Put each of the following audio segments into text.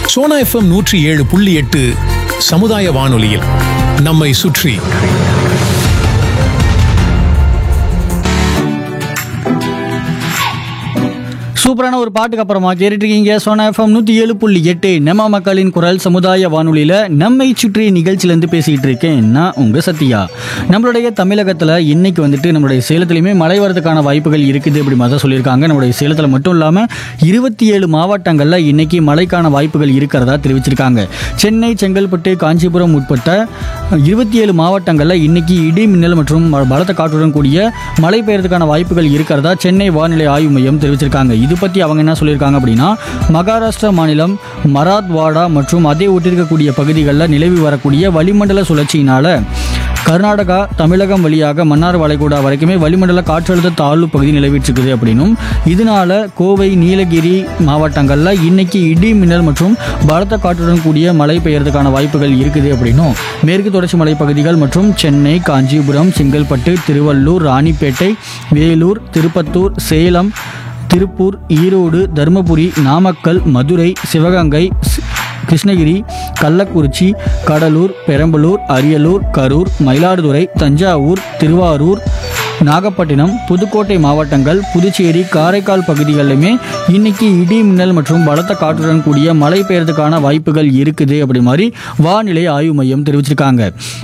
Sona FM நூற்றி ஏழு புள்ளி எட்டு சமுதாய வானொலியில் நம்மை சுற்றி சூப்பரான ஒரு பாட்டுக்கு அப்புறமா கேட்டுட்டு இருக்கீங்க சோனா எஃப்எம் நூற்றி ஏழு புள்ளி எட்டு நம்ம மக்களின் குரல் சமுதாய வானொலியில் நம்மை சுற்றி நிகழ்ச்சியிலேருந்து பேசிக்கிட்டு இருக்கேன் நான் உங்கள் சத்யா நம்மளுடைய தமிழகத்தில் இன்னைக்கு வந்துட்டு நம்மளுடைய சேலத்துலையுமே மழை வரதுக்கான வாய்ப்புகள் இருக்குது அப்படி மாதிரி தான் சொல்லியிருக்காங்க நம்மளுடைய சேலத்தில் மட்டும் இல்லாமல் இருபத்தி ஏழு மாவட்டங்களில் இன்னைக்கு மழைக்கான வாய்ப்புகள் இருக்கிறதா தெரிவிச்சிருக்காங்க சென்னை செங்கல்பட்டு காஞ்சிபுரம் உட்பட்ட இருபத்தி ஏழு மாவட்டங்களில் இன்னைக்கு இடி மின்னல் மற்றும் பலத்த காற்றுடன் கூடிய மழை பெய்யறதுக்கான வாய்ப்புகள் இருக்கிறதா சென்னை வானிலை ஆய்வு மையம் தெரிவிச்சிருக்காங்க இது பற்றி அவங்க என்ன சொல்லியிருக்காங்க அப்படின்னா மகாராஷ்டிரா மாநிலம் மராத்வாடா மற்றும் அதை ஒட்டிருக்கக்கூடிய பகுதிகளில் நிலவி வரக்கூடிய வளிமண்டல சுழற்சியினால கர்நாடகா தமிழகம் வழியாக மன்னார் வளைகுடா வரைக்குமே வளிமண்டல காற்றழுத்த தாழ்வு பகுதி நிலவிட்டிருக்குது அப்படின்னும் இதனால கோவை நீலகிரி மாவட்டங்களில் இன்னைக்கு இடி மின்னல் மற்றும் பலத்த காற்றுடன் கூடிய மழை பெய்யறதுக்கான வாய்ப்புகள் இருக்குது அப்படின்னும் மேற்கு தொடர்ச்சி மலைப்பகுதிகள் மற்றும் சென்னை காஞ்சிபுரம் செங்கல்பட்டு திருவள்ளூர் ராணிப்பேட்டை வேலூர் திருப்பத்தூர் சேலம் திருப்பூர் ஈரோடு தருமபுரி நாமக்கல் மதுரை சிவகங்கை சி- கிருஷ்ணகிரி கள்ளக்குறிச்சி கடலூர் பெரம்பலூர் அரியலூர் கரூர் மயிலாடுதுறை தஞ்சாவூர் திருவாரூர் நாகப்பட்டினம் புதுக்கோட்டை மாவட்டங்கள் புதுச்சேரி காரைக்கால் பகுதிகளிலுமே இன்னைக்கு இடி மின்னல் மற்றும் பலத்த காற்றுடன் கூடிய மழை பெய்யறதுக்கான வாய்ப்புகள் இருக்குது அப்படி மாதிரி வானிலை ஆய்வு மையம் தெரிவிச்சிருக்காங்க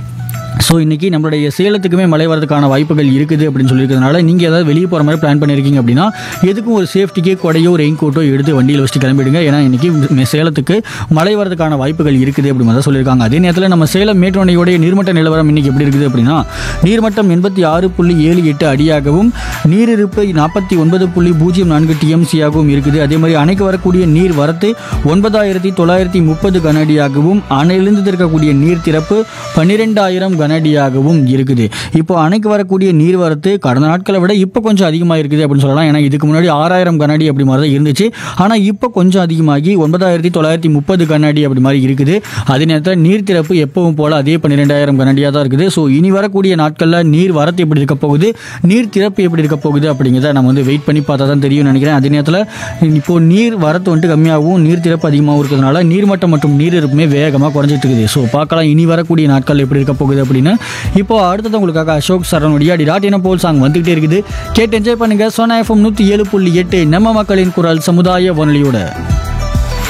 ஸோ இன்றைக்கி நம்மளுடைய சேலத்துக்குமே மழை வரதுக்கான வாய்ப்புகள் இருக்குது அப்படின்னு சொல்லியிருக்கிறதுனால நீங்கள் ஏதாவது வெளியே போகிற மாதிரி பிளான் பண்ணியிருக்கீங்க அப்படின்னா எதுக்கும் ஒரு சேஃப்டிக்கு கொடையோ ரெயின் கோட்டோ எடுத்து வண்டியில் வச்சுட்டு கிளம்பிடுங்க ஏன்னா இன்றைக்கி சேலத்துக்கு மழை வரதுக்கான வாய்ப்புகள் இருக்குது அப்படி மாதிரி தான் சொல்லியிருக்காங்க அதே நேரத்தில் நம்ம சேலம் மேட்டுவணையோடைய நீர்மட்ட நிலவரம் இன்றைக்கி எப்படி இருக்குது அப்படின்னா நீர்மட்டம் எண்பத்தி ஆறு புள்ளி ஏழு எட்டு அடியாகவும் நீரிருப்பு நாற்பத்தி ஒன்பது புள்ளி பூஜ்ஜியம் நான்கு டிஎம்சியாகவும் இருக்குது அதே மாதிரி அணைக்கு வரக்கூடிய நீர் வரத்து ஒன்பதாயிரத்தி தொள்ளாயிரத்தி முப்பது கனஅடியாகவும் அணையிலிருந்து இருக்கக்கூடிய நீர் திறப்பு பன்னிரெண்டாயிரம் கனஅடியாகவும் இருக்குது இப்போ அணைக்கு வரக்கூடிய நீர் வரத்து கடந்த நாட்களை விட இப்போ கொஞ்சம் அதிகமாக இருக்குது அப்படின்னு சொல்லலாம் ஏன்னா இதுக்கு முன்னாடி ஆறாயிரம் கனஅடி அப்படி மாதிரி தான் இருந்துச்சு ஆனால் இப்போ கொஞ்சம் அதிகமாகி ஒன்பதாயிரத்தி தொள்ளாயிரத்தி முப்பது கனஅடி அப்படி மாதிரி இருக்குது அதே நேரத்தில் நீர் திறப்பு எப்பவும் போல் அதே பன்னிரெண்டாயிரம் கனஅடியாக தான் இருக்குது ஸோ இனி வரக்கூடிய நாட்களில் நீர் வரத்து எப்படி இருக்க போகுது நீர் திறப்பு எப்படி இருக்க போகுது அப்படிங்கிறத நம்ம வந்து வெயிட் பண்ணி பார்த்தா தான் தெரியும் நினைக்கிறேன் அதே நேரத்தில் இப்போ நீர் வரத்து வந்துட்டு கம்மியாகவும் நீர் திறப்பு அதிகமாகவும் இருக்கிறதுனால நீர்மட்டம் மற்றும் நீர் இருப்புமே வேகமாக குறைஞ்சிட்டு இருக்குது ஸோ பார்க்கலாம் இனி வரக்கூடிய நாட்கள் எப்படி இருக்க போகுது அப்படின்னு இப்போ அடுத்தது உங்களுக்காக அசோக் சரணுடைய அடி ராட்டின போல் சாங் வந்துகிட்டே இருக்குது கேட்டு என்ஜாய் பண்ணுங்க சோனா எஃப்எம் நூற்றி ஏழு புள்ளி எட்டு நம்ம மக்களின் குரல் சமுதாய வானொலியோட